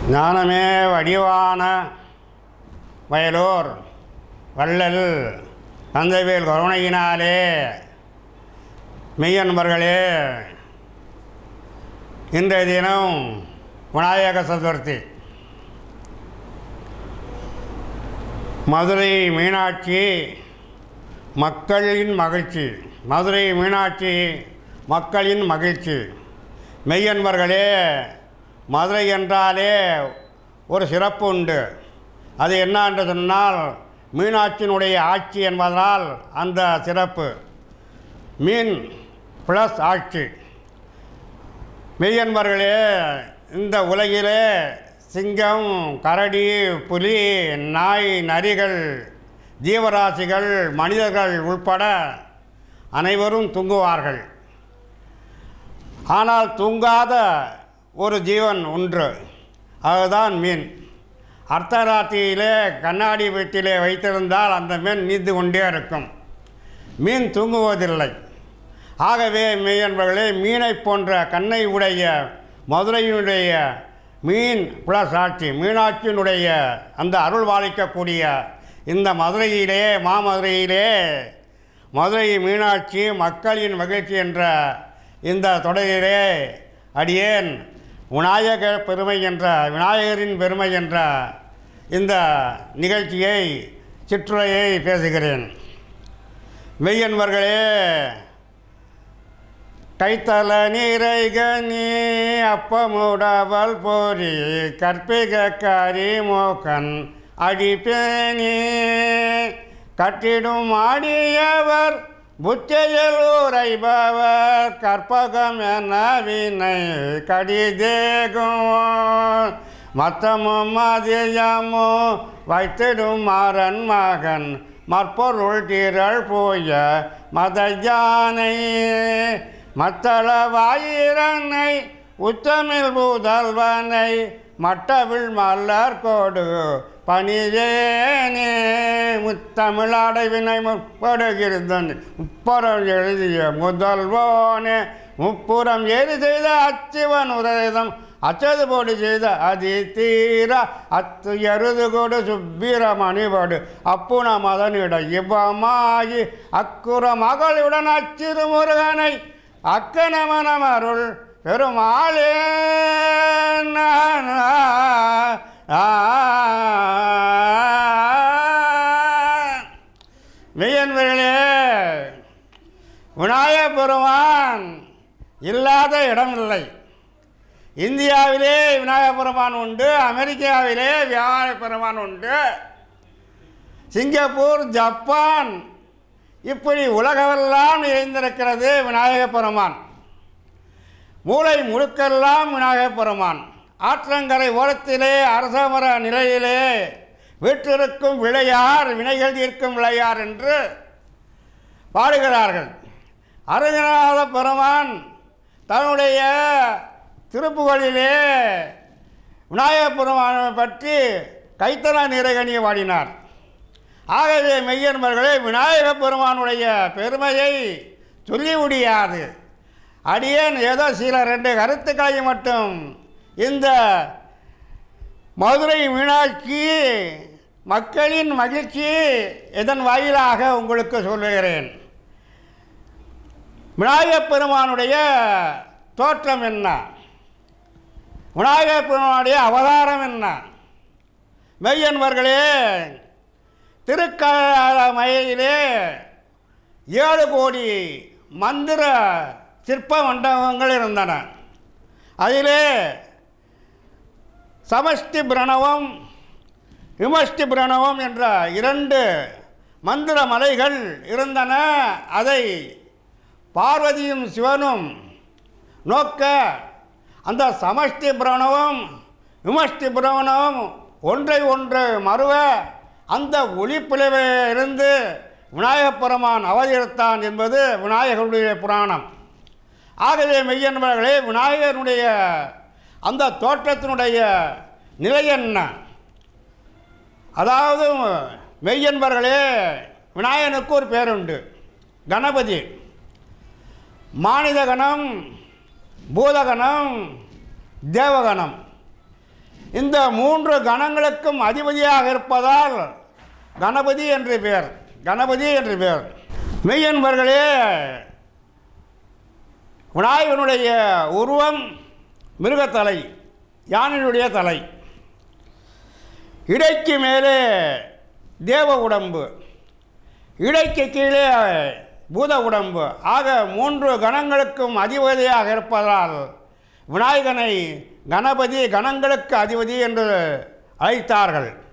ஞானமே வடிவான வயலூர் வள்ளல் தந்தைவேல் கருணையினாலே மெய்யன்பர்களே இன்றைய தினம் விநாயக சதுர்த்தி மதுரை மீனாட்சி மக்களின் மகிழ்ச்சி மதுரை மீனாட்சி மக்களின் மகிழ்ச்சி மெய்யன்பர்களே மதுரை என்றாலே ஒரு சிறப்பு உண்டு அது என்ன என்று சொன்னால் மீனாட்சியினுடைய ஆட்சி என்பதனால் அந்த சிறப்பு மீன் ப்ளஸ் ஆட்சி மெய்யன்பர்களே இந்த உலகிலே சிங்கம் கரடி புலி நாய் நரிகள் ஜீவராசிகள் மனிதர்கள் உட்பட அனைவரும் தூங்குவார்கள் ஆனால் தூங்காத ஒரு ஜீவன் ஒன்று அதுதான் மீன் அர்த்தராத்திரியிலே கண்ணாடி வீட்டிலே வைத்திருந்தால் அந்த மீன் நீந்து கொண்டே இருக்கும் மீன் தூங்குவதில்லை ஆகவே மெய்யன்பர்களே மீனை போன்ற கண்ணை உடைய மதுரையினுடைய மீன் பிளஸ் ஆட்சி மீனாட்சியினுடைய அந்த அருள் பாலிக்கக்கூடிய இந்த மதுரையிலே மாமதுரையிலே மதுரை மீனாட்சி மக்களின் மகிழ்ச்சி என்ற இந்த தொடரிலே அடியேன் விநாயக பெருமை என்ற விநாயகரின் பெருமை என்ற இந்த நிகழ்ச்சியை சிற்றுரையை பேசுகிறேன் மெய்யன்பர்களே கைத்தல நீரை கனி அப்பமுடவல் போரி கற்பிகக்காரி மோக்கன் அடிப்பேனி கட்டிடும் ஆடியவர் புத்தையில் உரைபவர் கற்பகம் என வினை கடிதேகும் மத்தமும் மதியமும் வைத்திடும் மாறன் மகன் மற்பொருள் திரள் போய மத யானை மத்தள வாயிரனை உத்தமிழ் புதல்வனை மட்டவில் மலர் கோடு பணிதேனே முத்தமிழாடை வினை முற்படுகிறதன் முப்புறம் எழுதிய முதல்வோனே முப்புறம் ஏறி செய்த அச்சிவன் உதயம் அச்சது போடு செய்த அதி தீர அத்து எருது கொடு சுப்பிரமணிபடு அப்புன மதனிட இவமாகி அக்குற மகளுடன் அச்சிறு முருகனை அக்கனமனம் அருள் பெருமாளே மெய்யன்பர்களே விநாயக பெருமான் இல்லாத இடம் இல்லை இந்தியாவிலே விநாயக பெருமான் உண்டு அமெரிக்காவிலே விநாயக பெருமான் உண்டு சிங்கப்பூர் ஜப்பான் இப்படி உலகமெல்லாம் நிறைந்திருக்கிறது விநாயக பெருமான் மூளை முழுக்கெல்லாம் விநாயக பெருமான் ஆற்றங்கரை ஓரத்திலே அரசமர நிலையிலே வீற்றிருக்கும் விளையார் வினைகள் தீர்க்கும் விளையார் என்று பாடுகிறார்கள் அருங்கநாத பெருமான் தன்னுடைய திருப்புகளிலே விநாயக பெருமானை பற்றி கைத்தல நிறைகனியை பாடினார் ஆகவே மெய்யன்பர்களே விநாயக பெருமானுடைய பெருமையை சொல்லி முடியாது அடியேன் ஏதோ சில ரெண்டு கருத்துக்களை மட்டும் இந்த மதுரை மீனாட்சி மக்களின் மகிழ்ச்சி இதன் வாயிலாக உங்களுக்கு சொல்லுகிறேன் விநாயகப் பெருமானுடைய தோற்றம் என்ன விநாயகப் பெருமானுடைய அவதாரம் என்ன மெய்யன்பர்களே திருக்கமயிலே ஏழு கோடி மந்திர சிற்ப மண்டபங்கள் இருந்தன அதிலே சமஷ்டி பிரணவம் விமஷ்டி பிரணவம் என்ற இரண்டு மந்திர மலைகள் இருந்தன அதை பார்வதியும் சிவனும் நோக்க அந்த சமஷ்டி பிரணவம் விமஷ்டி பிரணவம் ஒன்றை ஒன்று மறுவ அந்த ஒளிப்பிளவே இருந்து விநாயகப் பெருமான் அவதரித்தான் என்பது விநாயகருடைய புராணம் ஆகவே மெய்யன்பர்களே விநாயகருடைய அந்த தோற்றத்தினுடைய நிலை என்ன அதாவது மெய்யன்பர்களே விநாயகனுக்கு ஒரு பேருண்டு கணபதி மானித கணம் பூதகணம் தேவகணம் இந்த மூன்று கணங்களுக்கும் அதிபதியாக இருப்பதால் கணபதி என்று பெயர் கணபதி என்று பெயர் மெய்யன்பர்களே விநாயகனுடைய உருவம் மிருகத்தலை யானையுடைய தலை இடைக்கு மேலே தேவ உடம்பு இடைக்கு கீழே பூத உடம்பு ஆக மூன்று கணங்களுக்கும் அதிபதியாக இருப்பதால் விநாயகனை கணபதி கணங்களுக்கு அதிபதி என்று அழைத்தார்கள்